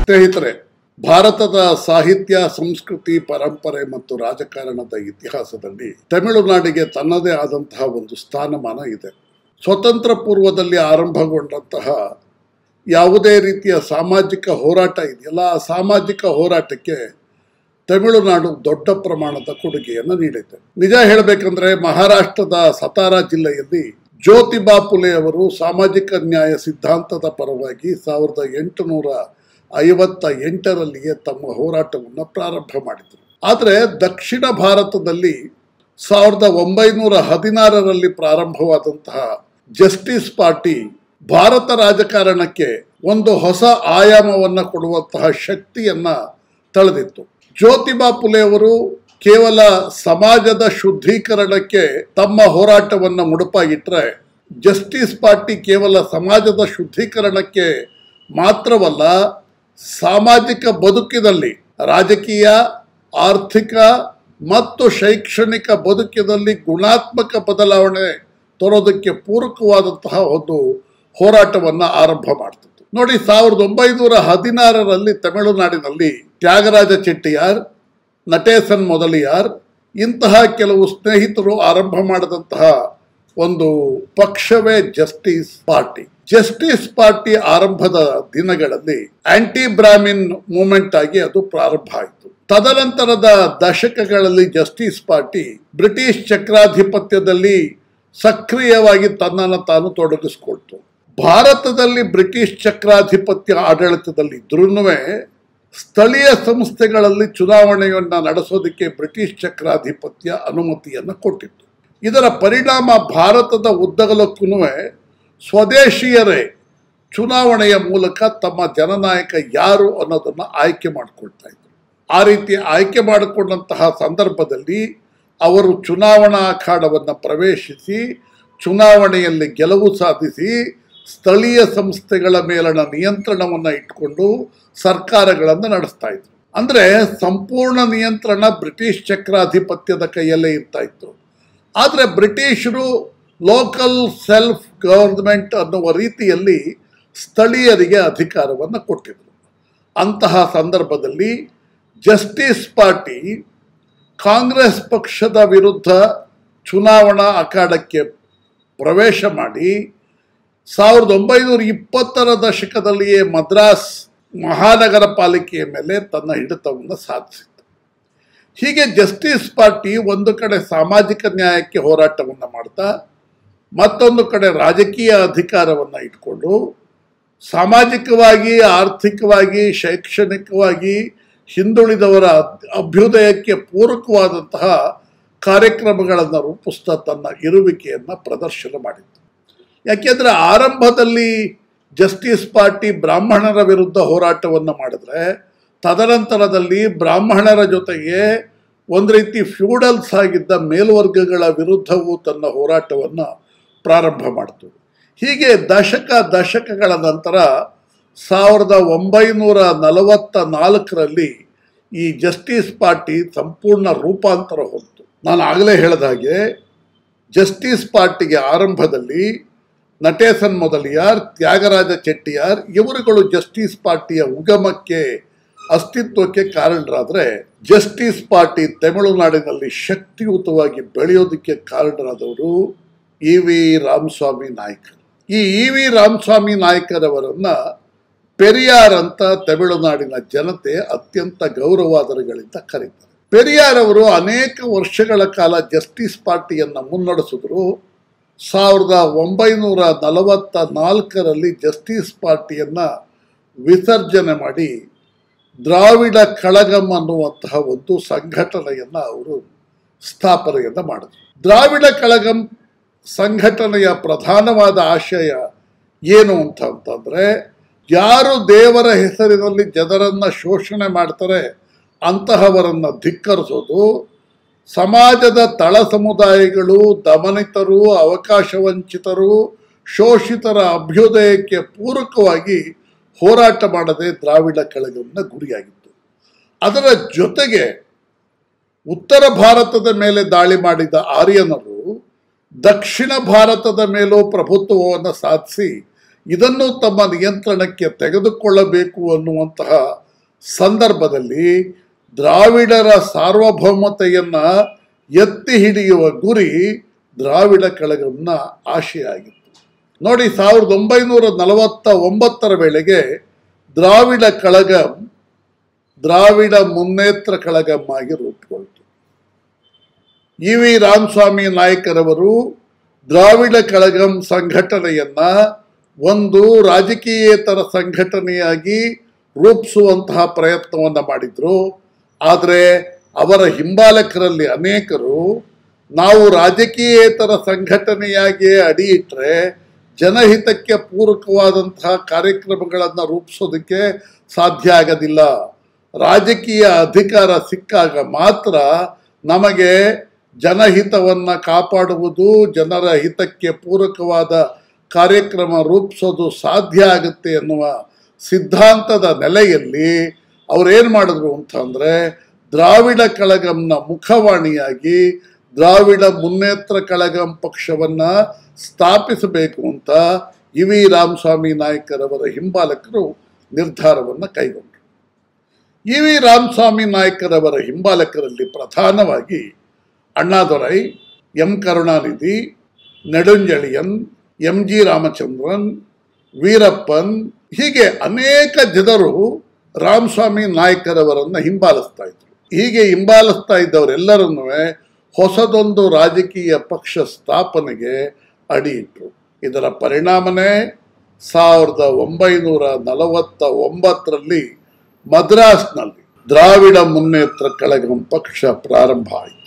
ಸ್ನೇಹಿತರೆ ಭಾರತದ ಸಾಹಿತ್ಯ ಸಂಸ್ಕೃತಿ ಪರಂಪರೆ ಮತ್ತು ರಾಜಕಾರಣದ ಇತಿಹಾಸದಲ್ಲಿ ತಮಿಳುನಾಡಿಗೆ ತನ್ನದೇ ಆದಂತಹ ಒಂದು ಸ್ಥಾನಮಾನ ಇದೆ ಸ್ವತಂತ್ರ ಪೂರ್ವದಲ್ಲಿ ಆರಂಭಗೊಂಡಂತಹ ಯಾವುದೇ ರೀತಿಯ ಸಾಮಾಜಿಕ ಹೋರಾಟ ಇದೆಯಲ್ಲ ಆ ಸಾಮಾಜಿಕ ಹೋರಾಟಕ್ಕೆ ತಮಿಳುನಾಡು ದೊಡ್ಡ ಪ್ರಮಾಣದ ಕೊಡುಗೆಯನ್ನು ನೀಡಿದೆ ನಿಜ ಹೇಳಬೇಕಂದ್ರೆ ಮಹಾರಾಷ್ಟ್ರದ ಸತಾರಾ ಜಿಲ್ಲೆಯಲ್ಲಿ ಜ್ಯೋತಿಬಾ ಫುಲೆ ಅವರು ಸಾಮಾಜಿಕ ನ್ಯಾಯ ಸಿದ್ಧಾಂತದ ಪರವಾಗಿ ಸಾವಿರದ ಎಂಟುನೂರ ಐವತ್ತ ಎಂಟರಲ್ಲಿಯೇ ತಮ್ಮ ಹೋರಾಟವನ್ನು ಪ್ರಾರಂಭ ಮಾಡಿದರು ಆದರೆ ದಕ್ಷಿಣ ಭಾರತದಲ್ಲಿ ಸಾವಿರದ ಒಂಬೈನೂರ ಹದಿನಾರರಲ್ಲಿ ಪ್ರಾರಂಭವಾದಂತಹ ಜಸ್ಟಿಸ್ ಪಾರ್ಟಿ ಭಾರತ ರಾಜಕಾರಣಕ್ಕೆ ಒಂದು ಹೊಸ ಆಯಾಮವನ್ನು ಕೊಡುವಂತಹ ಶಕ್ತಿಯನ್ನ ತಳೆದಿತ್ತು ಜ್ಯೋತಿಬಾ ಫುಲೆ ಅವರು ಕೇವಲ ಸಮಾಜದ ಶುದ್ಧೀಕರಣಕ್ಕೆ ತಮ್ಮ ಹೋರಾಟವನ್ನು ಮುಡುಪಾಗಿಟ್ರೆ ಜಸ್ಟಿಸ್ ಪಾರ್ಟಿ ಕೇವಲ ಸಮಾಜದ ಶುದ್ಧೀಕರಣಕ್ಕೆ ಮಾತ್ರವಲ್ಲ ಸಾಮಾಜಿಕ ಬದುಕಿನಲ್ಲಿ ರಾಜಕೀಯ ಆರ್ಥಿಕ ಮತ್ತು ಶೈಕ್ಷಣಿಕ ಬದುಕಿನಲ್ಲಿ ಗುಣಾತ್ಮಕ ಬದಲಾವಣೆ ತರೋದಕ್ಕೆ ಪೂರಕವಾದಂತಹ ಒಂದು ಹೋರಾಟವನ್ನು ಆರಂಭ ಮಾಡ್ತಿತ್ತು ನೋಡಿ ಸಾವಿರದ ಒಂಬೈನೂರ ಹದಿನಾರರಲ್ಲಿ ತಮಿಳುನಾಡಿನಲ್ಲಿ ತ್ಯಾಗರಾಜ ಚೆಟ್ಟಿಯಾರ್ ನಟೇಸನ್ ಮೊದಲಿಯಾರ್ ಇಂತಹ ಕೆಲವು ಸ್ನೇಹಿತರು ಆರಂಭ ಮಾಡಿದಂತಹ ಒಂದು ಪಕ್ಷವೇ ಜಸ್ಟಿಸ್ ಪಾರ್ಟಿ ಜಸ್ಟಿಸ್ ಪಾರ್ಟಿ ಆರಂಭದ ದಿನಗಳಲ್ಲಿ ಆಂಟಿ ಬ್ರಾಹ್ಮಿನ್ ಮೂವ್ಮೆಂಟ್ ಆಗಿ ಅದು ಪ್ರಾರಂಭ ಆಯಿತು ತದನಂತರದ ದಶಕಗಳಲ್ಲಿ ಜಸ್ಟಿಸ್ ಪಾರ್ಟಿ ಬ್ರಿಟಿಷ್ ಚಕ್ರಾಧಿಪತ್ಯದಲ್ಲಿ ಸಕ್ರಿಯವಾಗಿ ತನ್ನನ್ನು ತಾನು ತೊಡಗಿಸಿಕೊಳ್ತು ಭಾರತದಲ್ಲಿ ಬ್ರಿಟಿಷ್ ಚಕ್ರಾಧಿಪತ್ಯ ಆಡಳಿತದಲ್ಲಿ ಇದ್ರೂ ಸ್ಥಳೀಯ ಸಂಸ್ಥೆಗಳಲ್ಲಿ ಚುನಾವಣೆಯನ್ನು ನಡೆಸೋದಕ್ಕೆ ಬ್ರಿಟಿಷ್ ಚಕ್ರಾಧಿಪತ್ಯ ಅನುಮತಿಯನ್ನು ಕೊಟ್ಟಿತ್ತು ಇದರ ಪರಿಣಾಮ ಭಾರತದ ಉದ್ದಗಲಕ್ಕೂ ಸ್ವದೇಶೀಯರೇ ಚುನಾವಣೆಯ ಮೂಲಕ ತಮ್ಮ ಜನನಾಯಕ ಯಾರು ಅನ್ನೋದನ್ನು ಆಯ್ಕೆ ಮಾಡಿಕೊಳ್ತಾ ಇದ್ರು ಆ ರೀತಿ ಆಯ್ಕೆ ಮಾಡಿಕೊಂಡಂತಹ ಸಂದರ್ಭದಲ್ಲಿ ಅವರು ಚುನಾವಣಾ ಅಖಾಡವನ್ನು ಪ್ರವೇಶಿಸಿ ಚುನಾವಣೆಯಲ್ಲಿ ಗೆಲುವು ಸಾಧಿಸಿ ಸ್ಥಳೀಯ ಸಂಸ್ಥೆಗಳ ಮೇಲಣ ನಿಯಂತ್ರಣವನ್ನು ಇಟ್ಕೊಂಡು ಸರ್ಕಾರಗಳನ್ನು ನಡೆಸ್ತಾ ಇದ್ರು ಅಂದರೆ ಸಂಪೂರ್ಣ ನಿಯಂತ್ರಣ ಬ್ರಿಟಿಷ್ ಚಕ್ರಾಧಿಪತ್ಯದ ಕೈಯಲ್ಲೇ ಇರ್ತಾ ಇತ್ತು ಆದರೆ ಬ್ರಿಟಿಷರು ಲೋಕಲ್ ಸೆಲ್ಫ್ ಗವರ್ಮೆಂಟ್ ಅನ್ನುವ ರೀತಿಯಲ್ಲಿ ಸ್ಥಳೀಯರಿಗೆ ಅಧಿಕಾರವನ್ನು ಕೊಟ್ಟಿದ್ರು ಅಂತಹ ಸಂದರ್ಭದಲ್ಲಿ ಜಸ್ಟಿಸ್ ಪಾರ್ಟಿ ಕಾಂಗ್ರೆಸ್ ಪಕ್ಷದ ವಿರುದ್ಧ ಚುನಾವಣಾ ಅಖಾಡಕ್ಕೆ ಪ್ರವೇಶ ಮಾಡಿ ಸಾವಿರದ ಒಂಬೈನೂರ ಇಪ್ಪತ್ತರ ದಶಕದಲ್ಲಿಯೇ ಮದ್ರಾಸ್ ಮಹಾನಗರ ಪಾಲಿಕೆಯ ಮೇಲೆ ತನ್ನ ಹಿಡಿತವನ್ನು ಸಾಧಿಸಿತು ಹೀಗೆ ಜಸ್ಟಿಸ್ ಪಾರ್ಟಿ ಒಂದು ಕಡೆ ಸಾಮಾಜಿಕ ನ್ಯಾಯಕ್ಕೆ ಹೋರಾಟವನ್ನು ಮಾಡ್ತಾ ಮತ್ತೊಂದು ಕಡೆ ರಾಜಕೀಯ ಅಧಿಕಾರವನ್ನು ಇಟ್ಕೊಂಡು ಸಾಮಾಜಿಕವಾಗಿ ಆರ್ಥಿಕವಾಗಿ ಶೈಕ್ಷಣಿಕವಾಗಿ ಹಿಂದುಳಿದವರ ಅಭ್ಯುದಯಕ್ಕೆ ಪೂರಕವಾದಂತಹ ಕಾರ್ಯಕ್ರಮಗಳನ್ನು ರೂಪಿಸ್ತಾ ತನ್ನ ಇರುವಿಕೆಯನ್ನು ಪ್ರದರ್ಶನ ಮಾಡಿತ್ತು ಯಾಕೆಂದರೆ ಆರಂಭದಲ್ಲಿ ಜಸ್ಟಿಸ್ ಪಾರ್ಟಿ ಬ್ರಾಹ್ಮಣರ ವಿರುದ್ಧ ಹೋರಾಟವನ್ನು ಮಾಡಿದ್ರೆ ತದನಂತರದಲ್ಲಿ ಬ್ರಾಹ್ಮಣರ ಜೊತೆಗೆ ಒಂದು ರೀತಿ ಫ್ಯೂಡಲ್ಸ್ ಆಗಿದ್ದ ಮೇಲ್ವರ್ಗಗಳ ವಿರುದ್ಧವೂ ತನ್ನ ಹೋರಾಟವನ್ನು ಪ್ರಾರಂಭ ಮಾಡ್ತು ಹೀಗೆ ದಶಕ ದಶಕಗಳ ನಂತರ ಸಾವಿರದ ಒಂಬೈನೂರ ನಲವತ್ತ ನಾಲ್ಕರಲ್ಲಿ ಈ ಜಸ್ಟಿಸ್ ಪಾರ್ಟಿ ಸಂಪೂರ್ಣ ರೂಪಾಂತರ ಹೊಂದಿತು ನಾನು ಆಗಲೇ ಹೇಳಿದ ಹಾಗೆ ಜಸ್ಟಿಸ್ ಪಾರ್ಟಿಗೆ ಆರಂಭದಲ್ಲಿ ನಟೇಸನ್ ಮೊದಲಿಯಾರ್ ತ್ಯಾಗರಾಜ ಚೆಟ್ಟಿಯಾರ್ ಇವರುಗಳು ಜಸ್ಟಿಸ್ ಪಾರ್ಟಿಯ ಉಗಮಕ್ಕೆ ಅಸ್ತಿತ್ವಕ್ಕೆ ಕಾರಣರಾದರೆ ಜಸ್ಟಿಸ್ ಪಾರ್ಟಿ ತಮಿಳುನಾಡಿನಲ್ಲಿ ಶಕ್ತಿಯುತವಾಗಿ ಬೆಳೆಯೋದಕ್ಕೆ ಕಾರಣರಾದವರು ಇ ವಿ ರಾಮಸ್ವಾಮಿ ನಾಯ್ಕರ್ ಈ ಇ ವಿ ರಾಮಸ್ವಾಮಿ ನಾಯ್ಕರವರನ್ನ ಪೆರಿಯಾರ್ ಅಂತ ತಮಿಳುನಾಡಿನ ಜನತೆ ಅತ್ಯಂತ ಗೌರವಾದರಗಳಿಂದ ಕರೀತಾರೆ ಪೆರಿಯಾರ್ ಅವರು ಅನೇಕ ವರ್ಷಗಳ ಕಾಲ ಜಸ್ಟಿಸ್ ಪಾರ್ಟಿಯನ್ನು ಮುನ್ನಡೆಸಿದ್ರು ಸಾವಿರದ ಒಂಬೈನೂರ ನಲವತ್ತ ನಾಲ್ಕರಲ್ಲಿ ಜಸ್ಟಿಸ್ ಪಾರ್ಟಿಯನ್ನು ವಿಸರ್ಜನೆ ಮಾಡಿ ದ್ರಾವಿಡ ಕಳಗಂ ಅನ್ನುವಂತಹ ಒಂದು ಸಂಘಟನೆಯನ್ನು ಅವರು ಸ್ಥಾಪನೆಯನ್ನು ಮಾಡಿದ್ರು ದ್ರಾವಿಡ ಕಳಗಂ ಸಂಘಟನೆಯ ಪ್ರಧಾನವಾದ ಆಶಯ ಏನು ಅಂತ ಅಂತಂದರೆ ಯಾರು ದೇವರ ಹೆಸರಿನಲ್ಲಿ ಜನರನ್ನು ಶೋಷಣೆ ಮಾಡ್ತಾರೆ ಅಂತಹವರನ್ನು ಧಿಕ್ಕರಿಸೋದು ಸಮಾಜದ ತಳ ಸಮುದಾಯಗಳು ದಮನಿತರು ಅವಕಾಶವಂಚಿತರು ಶೋಷಿತರ ಅಭ್ಯುದಯಕ್ಕೆ ಪೂರಕವಾಗಿ ಹೋರಾಟ ಮಾಡದೆ ದ್ರಾವಿಡ ಕಳಗಂನ ಗುರಿಯಾಗಿತ್ತು ಅದರ ಜೊತೆಗೆ ಉತ್ತರ ಭಾರತದ ಮೇಲೆ ದಾಳಿ ಮಾಡಿದ ಆರ್ಯನರು ದಕ್ಷಿಣ ಭಾರತದ ಮೇಲೂ ಪ್ರಭುತ್ವವನ್ನು ಸಾಧಿಸಿ ಇದನ್ನು ತಮ್ಮ ನಿಯಂತ್ರಣಕ್ಕೆ ತೆಗೆದುಕೊಳ್ಳಬೇಕು ಅನ್ನುವಂತಹ ಸಂದರ್ಭದಲ್ಲಿ ದ್ರಾವಿಡರ ಸಾರ್ವಭೌಮತೆಯನ್ನ ಎತ್ತಿ ಹಿಡಿಯುವ ಗುರಿ ದ್ರಾವಿಡ ಕಳಗಂನ ಆಶೆಯಾಗಿತ್ತು ನೋಡಿ ಸಾವಿರದ ಒಂಬೈನೂರ ನಲವತ್ತ ಒಂಬತ್ತರ ವೇಳೆಗೆ ದ್ರಾವಿಡ ಕಳಗಂ ದ್ರಾವಿಡ ಮುನ್ನೇತ್ರ ಕಳಗಂ ಆಗಿ ರೂಪುಗೊಳ್ತು ಇ ವಿ ರಾಮಸ್ವಾಮಿ ನಾಯಕರವರು ದ್ರಾವಿಡ ಕಳಗಂ ಸಂಘಟನೆಯನ್ನ ಒಂದು ರಾಜಕೀಯೇತರ ಸಂಘಟನೆಯಾಗಿ ರೂಪಿಸುವಂತಹ ಪ್ರಯತ್ನವನ್ನು ಮಾಡಿದ್ರು ಆದರೆ ಅವರ ಹಿಂಬಾಲಕರಲ್ಲಿ ಅನೇಕರು ನಾವು ರಾಜಕೀಯೇತರ ಸಂಘಟನೆಯಾಗಿಯೇ ಅಡಿ ಇಟ್ಟರೆ ಜನಹಿತಕ್ಕೆ ಪೂರಕವಾದಂತಹ ಕಾರ್ಯಕ್ರಮಗಳನ್ನು ರೂಪಿಸೋದಕ್ಕೆ ಸಾಧ್ಯ ಆಗೋದಿಲ್ಲ ರಾಜಕೀಯ ಅಧಿಕಾರ ಸಿಕ್ಕಾಗ ಮಾತ್ರ ನಮಗೆ ಜನಹಿತವನ್ನು ಕಾಪಾಡುವುದು ಜನರ ಹಿತಕ್ಕೆ ಪೂರಕವಾದ ಕಾರ್ಯಕ್ರಮ ರೂಪಿಸೋದು ಸಾಧ್ಯ ಆಗುತ್ತೆ ಎನ್ನುವ ಸಿದ್ಧಾಂತದ ನೆಲೆಯಲ್ಲಿ ಅವ್ರೇನು ಮಾಡಿದ್ರು ಅಂತಂದರೆ ದ್ರಾವಿಡ ಕಳಗಂನ ಮುಖವಾಣಿಯಾಗಿ ದ್ರಾವಿಡ ಮುನ್ನೇತ್ರ ಕಳಗಂ ಪಕ್ಷವನ್ನು ಸ್ಥಾಪಿಸಬೇಕು ಅಂತ ಇ ವಿ ರಾಮಸ್ವಾಮಿ ನಾಯಕರವರ ಹಿಂಬಾಲಕರು ನಿರ್ಧಾರವನ್ನು ಕೈಗೊಂಡರು ಇ ವಿ ರಾಮಸ್ವಾಮಿ ನಾಯಕರವರ ಹಿಂಬಾಲಕರಲ್ಲಿ ಪ್ರಧಾನವಾಗಿ Annadurai M Karunanidhi Nedunchezhiyan M G Ramachandran Veerappan ಹೀಗೆ ಅನೇಕ ಜನರು ರಾಮಸ್ವಾಮಿ ನಾಯಕರವರನ್ನು ಹಿಂಬಾಲಿಸ್ತಾ ಇದ್ರು ಹೀಗೆ ಹಿಂಬಾಲಿಸ್ತಾ ಇದ್ದವರೆಲ್ಲರನ್ನೂ ಹೊಸದೊಂದು ರಾಜಕೀಯ ಪಕ್ಷ ಸ್ಥಾಪನೆಗೆ ಅಡಿ ಇಟ್ಟರು ಇದರ ಪರಿಣಾಮನೇ ಸಾವಿರದ ಒಂಬೈನೂರ ನಲವತ್ತ ಒಂಬತ್ತರಲ್ಲಿ ಮದ್ರಾಸ್ನಲ್ಲಿ ದ್ರಾವಿಡ ಮುನ್ನೇತ್ರ ಕಳಗಂ ಪಕ್ಷ ಪ್ರಾರಂಭ ಆಯಿತು